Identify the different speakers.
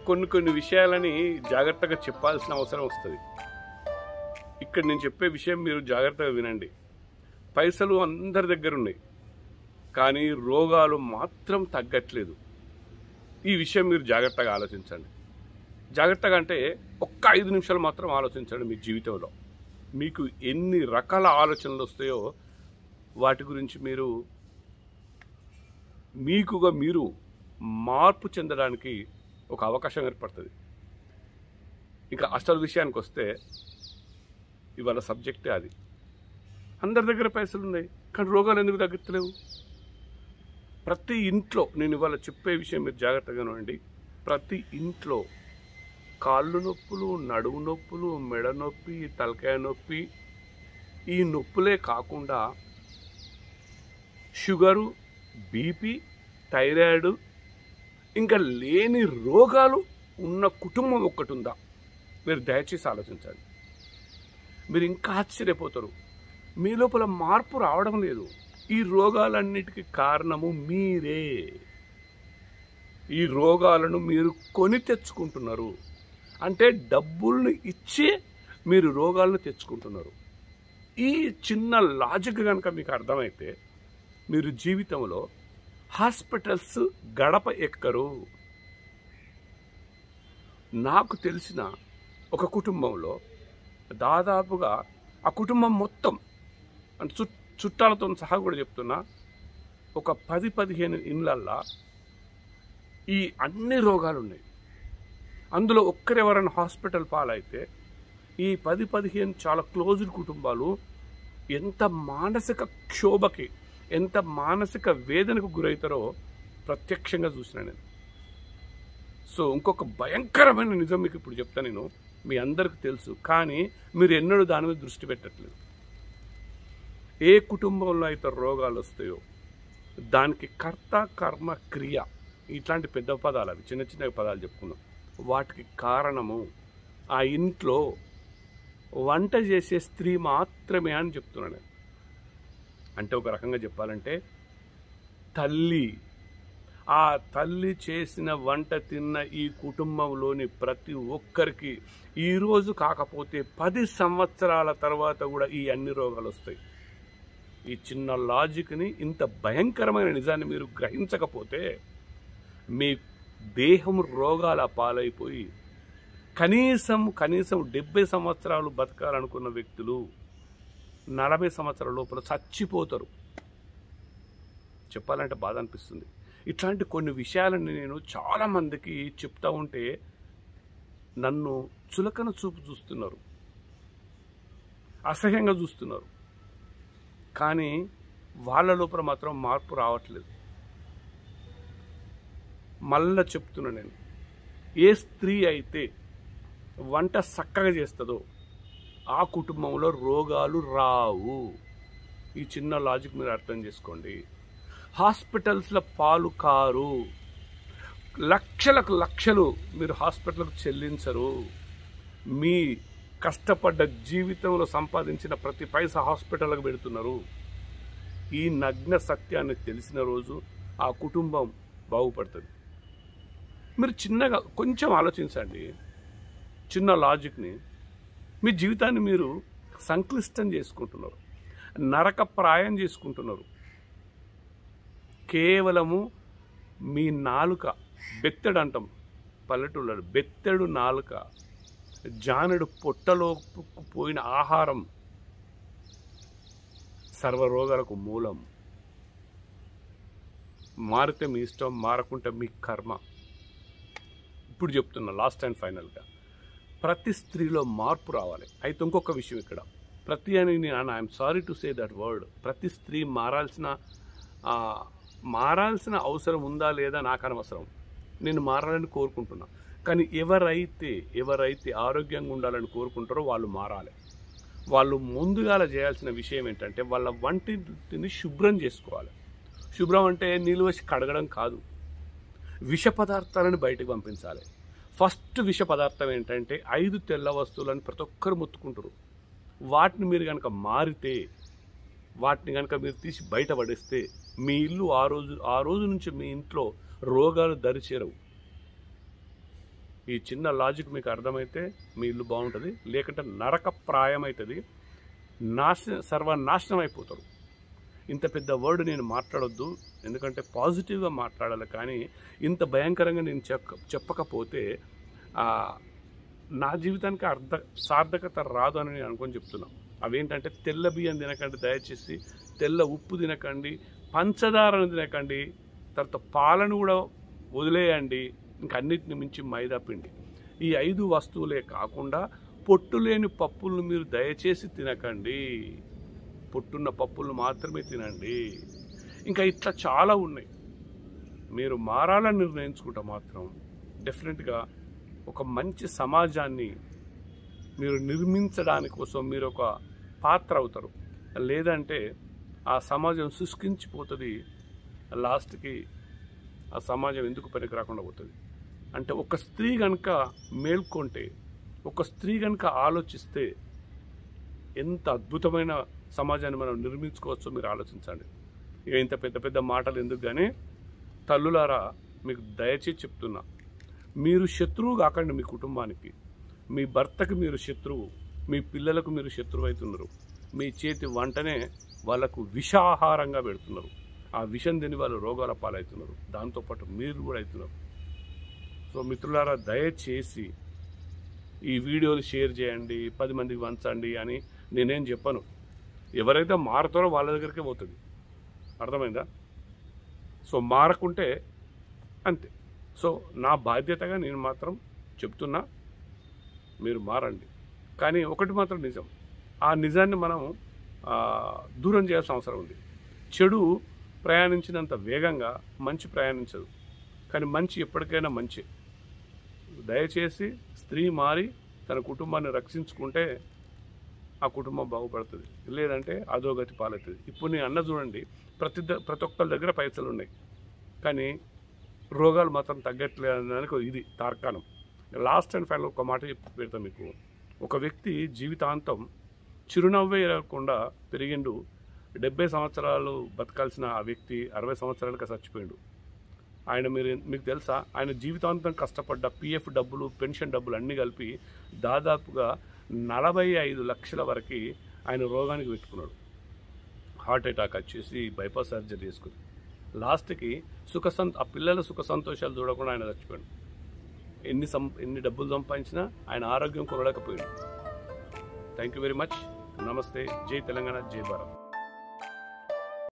Speaker 1: కొన్ని కొన్ని విషయాలని జాగ్రత్తగా చెప్పాల్సిన అవసరం వస్తుంది ఇక్కడ నేను చెప్పే విషయం మీరు జాగ్రత్తగా వినండి పైసలు అందరి దగ్గర ఉన్నాయి కానీ రోగాలు మాత్రం తగ్గట్లేదు ఈ విషయం మీరు జాగ్రత్తగా ఆలోచించండి జాగ్రత్తగా అంటే ఒక్క ఐదు నిమిషాలు మాత్రం ఆలోచించండి మీ జీవితంలో మీకు ఎన్ని రకాల ఆలోచనలు వస్తాయో వాటి గురించి మీరు మీకుగా మీరు మార్పు చెందడానికి ఒక అవకాశం ఏర్పడుతుంది ఇంకా అసలు విషయానికి వస్తే ఇవాళ సబ్జెక్టే అది అందరి దగ్గర పైసలు ఉన్నాయి కానీ రోగాలు ఎందుకు తగ్గట్లేవు ప్రతి ఇంట్లో నేను ఇవాళ చెప్పే విషయం మీరు జాగ్రత్తగా వినండి ప్రతి ఇంట్లో కాళ్ళు నొప్పులు నడుము నొప్పులు మెడ నొప్పి తలకాయ నొప్పి ఈ నొప్పులే కాకుండా షుగరు బీపీ థైరాయిడ్ ఇంకా లేని రోగాలు ఉన్న కుటుంబం ఒక్కటి ఉందా మీరు దయచేసి ఆలోచించండి మీరు ఇంకా ఆశ్చర్యపోతారు మీ లోపల మార్పు రావడం లేదు ఈ రోగాలన్నిటికీ కారణము మీరే ఈ రోగాలను మీరు కొని తెచ్చుకుంటున్నారు అంటే డబ్బుల్ని ఇచ్చి మీరు రోగాలను తెచ్చుకుంటున్నారు ఈ చిన్న లాజిక్ కనుక మీకు అర్థమైతే మీరు జీవితంలో హాస్పిటల్స్ గడప ఎక్కరు నాకు తెలిసిన ఒక కుటుంబంలో దాదాపుగా ఆ కుటుంబం మొత్తం అంటే చుట్ చుట్టాలతో సహా కూడా చెప్తున్నా ఒక పది పదిహేను ఇళ్ళల్లా ఈ అన్ని రోగాలు ఉన్నాయి అందులో ఒక్కరెవరైనా హాస్పిటల్ పాలైతే ఈ పది పదిహేను చాలా క్లోజ్డ్ కుటుంబాలు ఎంత మానసిక క్షోభకి ఎంత మానసిక వేదనకు గురవుతారో ప్రత్యక్షంగా చూసిన నేను సో ఇంకొక భయంకరమైన నిజం మీకు ఇప్పుడు చెప్తా నేను మీ అందరికి తెలుసు కానీ మీరు ఎన్నడూ దాని మీద దృష్టి పెట్టట్లేదు ఏ కుటుంబంలో అయితే రోగాలు వస్తాయో దానికి కర్త కర్మ క్రియ ఇట్లాంటి పెద్ద పదాలు అవి చిన్న చిన్న పదాలు చెప్పుకుందాం వాటికి కారణము ఆ ఇంట్లో వంట చేసే స్త్రీ మాత్రమే అని చెప్తున్నాను నేను అంటే ఒక రకంగా చెప్పాలంటే తల్లి ఆ తల్లి చేసిన వంట తిన్న ఈ కుటుంబంలోని ప్రతి ఒక్కరికి ఈరోజు కాకపోతే పది సంవత్సరాల తర్వాత కూడా ఈ అన్ని రోగాలు వస్తాయి ఈ చిన్న లాజిక్ని ఇంత భయంకరమైన నిజాన్ని మీరు గ్రహించకపోతే మీ దేహం రోగాల పాలైపోయి కనీసం కనీసం డెబ్బై సంవత్సరాలు బతకాలనుకున్న వ్యక్తులు నలభై సంవత్సరాల లోపల చచ్చిపోతారు చెప్పాలంటే బాధ అనిపిస్తుంది ఇట్లాంటి కొన్ని విషయాలని నేను చాలా మందికి చెప్తా ఉంటే నన్ను చులకన చూపు చూస్తున్నారు అసహ్యంగా చూస్తున్నారు కానీ వాళ్ళ లోపల మాత్రం మార్పు రావట్లేదు మళ్ళా చెప్తున్నా నేను ఏ స్త్రీ అయితే వంట చక్కగా చేస్తుందో ఆ కుటుంబంలో రోగాలు రావు ఈ చిన్న లాజిక్ మీరు అర్థం చేసుకోండి హాస్పిటల్స్లో పాలు కారు లక్షలకు లక్షలు మీరు హాస్పిటల్కు చెల్లించరు మీ కష్టపడ్డ జీవితంలో సంపాదించిన ప్రతి పైసా హాస్పిటల్కి పెడుతున్నారు ఈ నగ్న సత్యాన్ని తెలిసిన రోజు ఆ కుటుంబం బాగుపడుతుంది మీరు చిన్నగా కొంచెం ఆలోచించండి చిన్న లాజిక్ని మీ జీవితాన్ని మీరు సంక్లిష్టం చేసుకుంటున్నారు నరకప్రాయం చేసుకుంటున్నారు కేవలము మీ నాలుక బెత్తెడు అంటాం పల్లెటూళ్ళలో బెత్తెడు నాలుక జానుడు పొట్టలో పోయిన ఆహారం సర్వరోగాలకు మూలం మారితే మీ ఇష్టం మారకుంటే మీ కర్మ ఇప్పుడు చెప్తున్నా లాస్ట్ అండ్ ఫైనల్గా ప్రతి స్త్రీలో మార్పు రావాలి అయితే ఇంకొక విషయం ఇక్కడ ప్రతి అని నేను I'm sorry to say that word ప్రతి స్త్రీ మారాల్సిన ఆ, మారాల్సిన అవసరం ఉందా లేదా నాకు అనవసరం నేను మారాలని కోరుకుంటున్నా కానీ ఎవరైతే ఎవరైతే ఆరోగ్యంగా ఉండాలని కోరుకుంటారో వాళ్ళు మారాలి వాళ్ళు ముందుగా చేయాల్సిన విషయం ఏంటంటే వాళ్ళ వంటిని శుభ్రం చేసుకోవాలి శుభ్రం అంటే నీళ్ళు వేసి కడగడం కాదు విష పదార్థాలను బయటకు పంపించాలి ఫస్ట్ విష పదార్థం ఏంటంటే ఐదు తెల్ల వస్తువులను ప్రతి ఒక్కరు ముత్తుకుంటారు వాటిని మీరు కనుక మారితే వాటిని కనుక మీరు తీసి బయట పడేస్తే మీ ఇల్లు ఆ రోజు ఆ రోజు నుంచి మీ ఇంట్లో రోగాలు దరిచేరవు ఈ చిన్న లాజిక్ మీకు అర్థమైతే మీ ఇల్లు బాగుంటుంది లేకుంటే నరక ప్రాయం అవుతుంది నాశన సర్వనాశనం అయిపోతారు ఇంత పెద్ద వర్డ్ నేను మాట్లాడొద్దు ఎందుకంటే పాజిటివ్గా మాట్లాడాలి కానీ ఇంత భయంకరంగా నేను చెప్ప చెప్పకపోతే ఆ, నా జీవితానికి అర్థ సార్థకత రాదు అని నేను అనుకొని చెప్తున్నా అవేంటంటే తెల్ల బియ్యం తినకండి దయచేసి తెల్ల ఉప్పు తినకండి పంచదారను తినకండి తర్వాత పాలను కూడా వదిలేయండి ఇంకా అన్నిటిని మించి మైదా పిండి ఈ ఐదు వస్తువులే కాకుండా పొట్టు లేని పప్పులను మీరు దయచేసి తినకండి పొట్టున్న పప్పులను మాత్రమే తినండి ఇంకా ఇట్లా చాలా ఉన్నాయి మీరు మారాలని నిర్ణయించుకుంటే మాత్రం డెఫినెట్గా ఒక మంచి సమాజాన్ని మీరు నిర్మించడానికి కోసం మీరు ఒక పాత్ర అవుతారు లేదంటే ఆ సమాజం శుష్కించిపోతుంది లాస్ట్కి ఆ సమాజం ఎందుకు పనికి రాకుండా పోతుంది అంటే ఒక స్త్రీ కనుక మేల్కొంటే ఒక స్త్రీ కనుక ఆలోచిస్తే ఎంత అద్భుతమైన సమాజాన్ని మనం నిర్మించుకోవచ్చో మీరు ఆలోచించండి ఇక ఇంత పెద్ద పెద్ద మాటలు ఎందుకు కానీ తల్లులారా మీకు దయచేసి చెప్తున్నా మీరు శత్రువు కాకండి మీ కుటుంబానికి మీ భర్తకు మీరు శత్రువు మీ పిల్లలకు మీరు శత్రువు అవుతున్నారు మీ చేతి వంటనే వాళ్ళకు విషాహారంగా పెడుతున్నారు ఆ విషం తిని వాళ్ళు రోగాల పాలవుతున్నారు దాంతోపాటు మీరు కూడా అవుతున్నారు సో మిత్రులారా దయచేసి ఈ వీడియోలు షేర్ చేయండి పది మందికి పంచండి అని నేనేం చెప్పను ఎవరైతే మారుతారో వాళ్ళ దగ్గరికే పోతుంది అర్థమైందా సో మారకుంటే అంతే సో నా బాధ్యతగా నేను మాత్రం చెప్తున్నా మీరు మారండి కానీ ఒకటి మాత్రం నిజం ఆ నిజాన్ని మనం ఆ, దూరం చేయాల్సిన అవసరం ఉంది చెడు ప్రయాణించినంత వేగంగా మంచి ప్రయాణించదు కానీ మంచి ఎప్పటికైనా మంచి దయచేసి స్త్రీ మారి తన కుటుంబాన్ని రక్షించుకుంటే ఆ కుటుంబం బాగుపడుతుంది లేదంటే అధోగతి పాలవుతుంది ఇప్పుడు నేను అన్న చూడండి ప్రతి ద- ప్రతి ఒక్కరి దగ్గర పైసలు ఉన్నాయి కానీ రోగాలు మాత్రం తగ్గట్లేదు అనడానికి ఇది తార్కాణం లాస్ట్ అండ్ ఫైనల్ ఒక మాట చెప్పి పెడతాను మీకు ఒక వ్యక్తి జీవితాంతం చిరునవ్వే రాకుండా పెరిగిండు డెబ్బై సంవత్సరాలు బతకాల్సిన ఆ వ్యక్తి అరవై సంవత్సరాలకి చచ్చిపోయిండు ఆయన మీరు మీకు తెలుసా ఆయన జీవితాంతం కష్టపడ్డ పిఎఫ్ డబ్బులు పెన్షన్ డబ్బులు అన్నీ కలిపి దాదాపుగా నలభై ఐదు లక్షల వరకు ఆయన రోగానికి పెట్టుకున్నాడు హార్ట్ అటాక్ వచ్చేసి బైపాస్ సర్జరీ చేసుకుని లాస్ట్కి సుఖ సం ఆ పిల్లల సుఖ సంతోషాలు చూడకుండా ఆయన చచ్చిపోయాడు ఎన్ని సం ఎన్ని డబ్బులు సంపాదించినా ఆయన ఆరోగ్యం కొనలేకపోయాడు థ్యాంక్ యూ వెరీ మచ్ నమస్తే జై తెలంగాణ జై భారత్